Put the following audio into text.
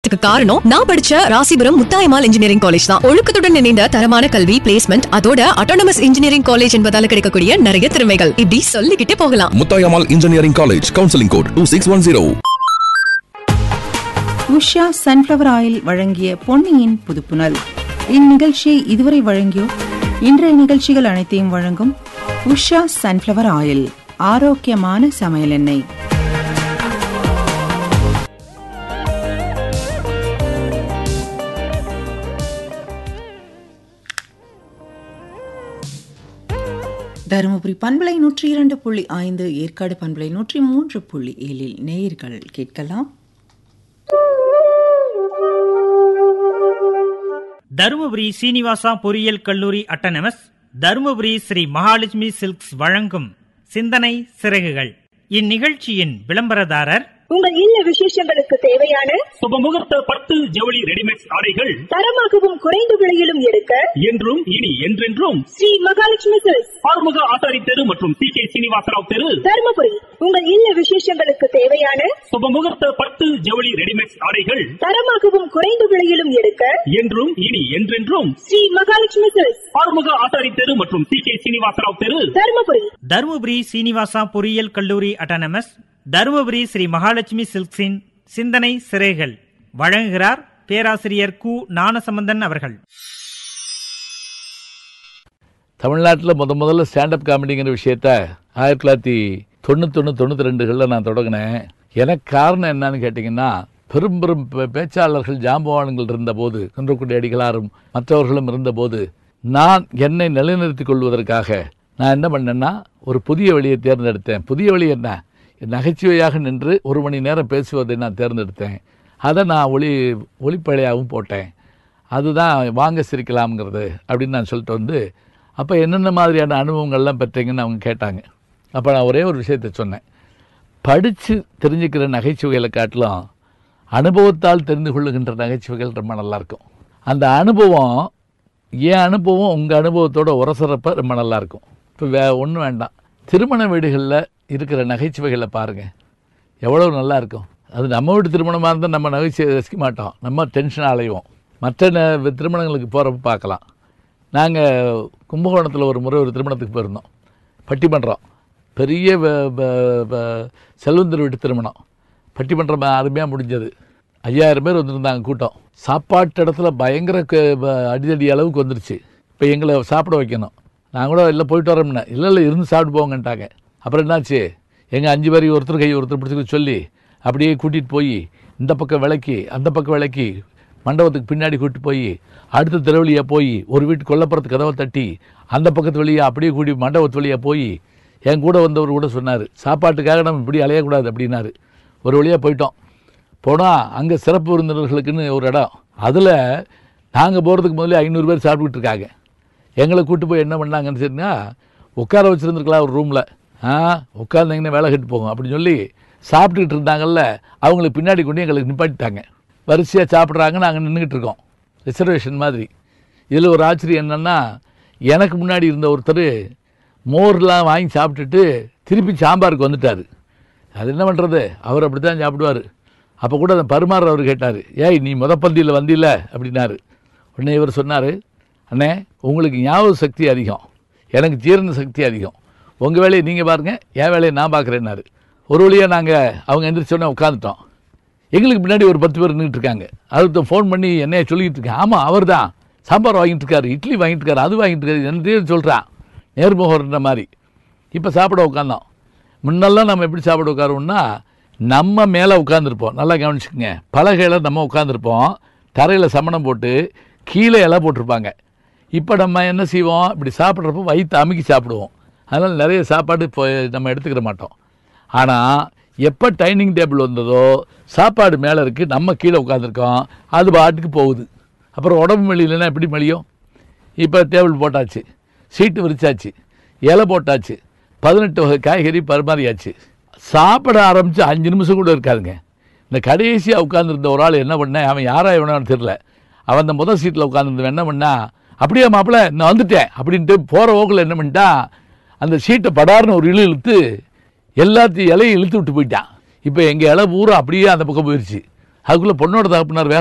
கிடைக்கிறதுக்கு காரணம் நான் படிச்ச ராசிபுரம் முத்தாயமால் இன்ஜினியரிங் காலேஜ் தான் ஒழுக்கத்துடன் இணைந்த தரமான கல்வி பிளேஸ்மெண்ட் அதோட அட்டானமஸ் இன்ஜினியரிங் காலேஜ் என்பதால கிடைக்கக்கூடிய நிறைய திறமைகள் இப்படி சொல்லிக்கிட்டே போகலாம் Muthayammal engineering college counselling code two six one zero Usha sunflower oil வழங்கிய பொன்னியின் புதுப்புணல் இந்நிகழ்ச்சியை இதுவரை வழங்கியோர் இன்றைய நிகழ்ச்சிகள் அனைத்தையும் வழங்கும் உஷா சன்ஃப்ளவர் ஆயில் ஆரோக்கியமான சமையல் எண்ணெய் தருமபுரி பண்பலை நூற்றி இரண்டு புள்ளி ஐந்து ஏற்காடு பண்பலை நூற்றி மூன்று புள்ளி ஏழில் நேயர்கள் கேட்கலாம் தருமபுரி சீனிவாசா பொறியியல் கல்லூரி அட்டனமஸ் தருமபுரி ஸ்ரீ மகாலட்சுமி சில்க்ஸ் வழங்கும் சிந்தனை சிறகுகள் இந்நிகழ்ச்சியின் விளம்பரதாரர் உங்கள் இல்ல விசேஷங்களுக்கு தேவையான சுபமுகூர்த்த பட்டு ஜவுளி ரெடிமேட் ஆடைகள் தரமாகவும் குறைந்த விலையிலும் எடுக்க என்றும் இனி என்றென்றும் ஸ்ரீ மகாலட்சுமி சில்க்ஸ் ஆறுமுக ஆசாரி தெரு மற்றும் சி கே சீனிவாசராவ் தெரு தருமபுரி உங்கள் இல்ல விசேஷங்களுக்கு தேவையான சுபமுகூர்த்த பட்டு ஜவுளி ரெடிமேட் ஆடைகள் தரமாகவும் குறைந்த விலையிலும் எடுக்க என்றும் இனி என்றென்றும் ஸ்ரீ மகாலட்சுமி சில்க்ஸ் ஆறுமுக ஆசாரி தெரு மற்றும் சி கே சீனிவாசராவ் தெரு தருமபுரி தருமபுரி சீனிவாசா பொறியியல் கல்லூரி அட்டனமஸ் தருமபுரி ஸ்ரீ மகாலட்சுமி சில்க்ஸின் சிந்தனை சிறைகள் வழங்குகிறார் பேராசிரியர் கு ஞானசம்பந்தன் அவர்கள் தமிழ்நாட்டில் முத முதல்ல ஸ்டாண்டப் காமெடிங்கிற விஷயத்த ஆயிரத்தி தொள்ளாயிரத்தி தொண்ணூத்தொன்று தொண்ணூற்றி ரெண்டுகளில் நான் தொடங்கினேன் எனக்கு காரணம் என்னன்னு கேட்டிங்கன்னா பெரும் பெரும் பே- பேச்சாளர்கள் ஜாம்பவான்கள் இருந்தபோது குன்றக்குடி அடிகளாரும் மற்றவர்களும் இருந்தபோது நான் என்னை நிலைநிறுத்திக் கொள்வதற்காக நான் என்ன பண்ணேன்னா ஒரு புதிய வழியை தேர்ந்தெடுத்தேன் புதிய வழி என்ன நகைச்சுவையாக நின்று ஒரு மணி நேரம் பேசுவதை நான் தேர்ந்தெடுத்தேன் அதை நான் ஒளி ஒளிப்பழையாகவும் போட்டேன் அதுதான் வாங்க சிரிக்கலாம்ங்கிறது அப்படின்னு நான் சொல்லிட்டு வந்து அப்போ என்னென்ன மாதிரியான அனுபவங்கள்லாம் பெற்றீங்கன்னு அவங்க கேட்டாங்க அப்போ நான் ஒரே ஒரு விஷயத்தை சொன்னேன் படித்து தெரிஞ்சுக்கிற நகைச்சுவைகளை காட்டிலும் அனுபவத்தால் தெரிந்து கொள்ளுகின்ற நகைச்சுவைகள் ரொம்ப நல்லாயிருக்கும் அந்த அனுபவம் என் அனுபவம் உங்கள் அனுபவத்தோட உரசுறப்ப ரொம்ப நல்லாயிருக்கும் இப்போ வே ஒன்றும் வேண்டாம் திருமண வீடுகளில் இருக்கிற நகைச்சுவைகளை பாருங்கள் எவ்வளோ நல்லா இருக்கும் அது நம்ம வீட்டு திருமணமாக இருந்தால் நம்ம நகைச்சுவை ரசிக்க மாட்டோம் நம்ம டென்ஷன் அலைவோம் மற்ற ந- திருமணங்களுக்கு போகிறப்ப பார்க்கலாம் நாங்கள் கும்பகோணத்தில் ஒரு முறை ஒரு திருமணத்துக்கு போயிருந்தோம் பட்டிமன்றம் பெரிய வ- வ- வ- செல்வந்தர் வீட்டு திருமணம் பட்டிமன்றம் அருமையாக முடிஞ்சது ஐயாயிரம் பேர் வந்திருந்தாங்க கூட்டம் சாப்பாட்டு இடத்துல பயங்கர க- வ- அடிதடி அளவுக்கு வந்துருச்சு இப்போ எங்களை சாப்பிட வைக்கணும் நான் கூட இல்லை போயிட்டு வரோம்னு இல்லை இல்லை இருந்து சாப்பிட்டு போங்கன்ட்டாங்க அப்புறம் என்னாச்சு எங்கள் அஞ்சு பேரையும் ஒருத்தர் கை ஒருத்தர் பிடிச்சிக்க சொல்லி அப்படியே கூட்டிகிட்டு போய் இந்த பக்கம் விளக்கி அந்த பக்கம் விளக்கி மண்டபத்துக்கு பின்னாடி கூட்டிட்டு போய் அடுத்த தெரு வழியா போய் ஒரு வீட்டு கொல்லப்புறத்து கதவை தட்டி அந்த பக்கத்து வழியா அப்படியே கூட்டி மண்டபத்து வழியா போய் என் கூட வந்தவர் கூட சொன்னார் சாப்பாட்டுக்காக நம்ம இப்படி அலையக்கூடாது அப்படின்னாரு ஒரு வழியாக போயிட்டோம் போனால் அங்கே சிறப்பு விருந்தினர்களுக்குன்னு ஒரு இடம் அதில் நாங்கள் போகிறதுக்கு முதல்ல ஐநூறு பேர் சாப்பிட்டுக்கிட்டு இருக்காங்க எங்களை கூட்டு போய் என்ன பண்ணாங்கன்னு சொன்னா உட்கார வச்சுருந்துருக்கலாம் ஒரு ரூமில் ஆ உட்கார்ந்தீங்கன்னா வேலை கட்டு போகும் அப்படின்னு சொல்லி சாப்பிட்டுக்கிட்டு இருந்தாங்கல்ல அவங்களுக்கு பின்னாடி கொண்டு எங்களுக்கு நிப்பாட்டிட்டாங்க வரிசையாக சாப்பிட்றாங்க நாங்கள் நின்றுக்கிட்டு இருக்கோம் ரிசர்வேஷன் மாதிரி இதில் ஒரு ஆச்சரியம் என்னென்னா எனக்கு முன்னாடி இருந்த ஒருத்தர் மோர்லாம் வாங்கி சாப்பிட்டுட்டு திருப்பி சாம்பாருக்கு வந்துட்டார் அது என்ன பண்ணுறது அவர் அப்படி தான் சாப்பிடுவார் அப்போ கூட அந்த பரிமாற அவர் கேட்டார் ஏய் நீ முத பந்தியில் வந்தில்ல அப்படின்னாரு உடனே இவர் சொன்னார் அண்ணே உங்களுக்கு ஞாபக சக்தி அதிகம் எனக்கு ஜீரண சக்தி அதிகம் உங்கள் வேலையை நீங்கள் பாருங்கள் என் வேலையை நான் பார்க்குறேன்னாரு ஒரு வழியாக நாங்கள் அவங்க எந்திரிச்சோடனே உட்காந்துட்டோம் எங்களுக்கு பின்னாடி ஒரு பத்து பேர் நின்றுட்டு இருக்காங்க அதுக்கு ஃபோன் பண்ணி என்னைய சொல்லிக்கிட்டு இருக்கேன் ஆமாம் அவர் தான் சாம்பார் வாங்கிட்டு இருக்காரு இட்லி வாங்கிட்டு இருக்காரு அது வாங்கிட்டு இருக்காரு என்னத்தையும் சொல்கிறான் நேர்முகன்ற மாதிரி இப்போ சாப்பிட உட்காந்தோம் முன்னெல்லாம் நம்ம எப்படி சாப்பிட உட்காருவோம்னா நம்ம மேலே உட்காந்துருப்போம் நல்லா கவனிச்சுக்கோங்க பலகையில் நம்ம உட்காந்துருப்போம் தரையில் சமணம் போட்டு கீழே இலை போட்டிருப்பாங்க இப்போ நம்ம என்ன செய்வோம் இப்படி சாப்பிட்றப்போ வயிற்று அமுக்கி சாப்பிடுவோம் அதனால் நிறைய சாப்பாடு இப்போ நம்ம எடுத்துக்கிற மாட்டோம் ஆனால் எப்போ டைனிங் டேபிள் வந்ததோ சாப்பாடு மேலே இருக்குது நம்ம கீழே உட்காந்துருக்கோம் அது பாட்டுக்கு போகுது அப்புறம் உடம்பு மெலியிலனா எப்படி மெலியும் இப்போ டேபிள் போட்டாச்சு சீட்டு விரிச்சாச்சு இலை போட்டாச்சு பதினெட்டு வகை காய்கறி பரிமாறியாச்சு சாப்பிட ஆரம்பித்து அஞ்சு நிமிஷம் கூட இருக்காதுங்க இந்த கடைசியாக உட்காந்துருந்த ஒரு ஆள் என்ன பண்ணேன் அவன் யாரா இவனான்னு தெரில அவன் அந்த முதல் சீட்டில் உட்காந்துருந்தவன் என்ன பண்ணா அப்படியே மாப்பிள்ள நான் வந்துட்டேன் அப்படின்ட்டு போகிற ஓக்கில் என்ன பண்ணிட்டான் அந்த சீட்டை படார்னு ஒரு இழு இழுத்து எல்லாத்தையும் இலையும் இழுத்து விட்டு போயிட்டான் இப்போ எங்கள் இலை பூரா அப்படியே அந்த பக்கம் போயிடுச்சு அதுக்குள்ளே பொண்ணோட தகப்பனார் வேற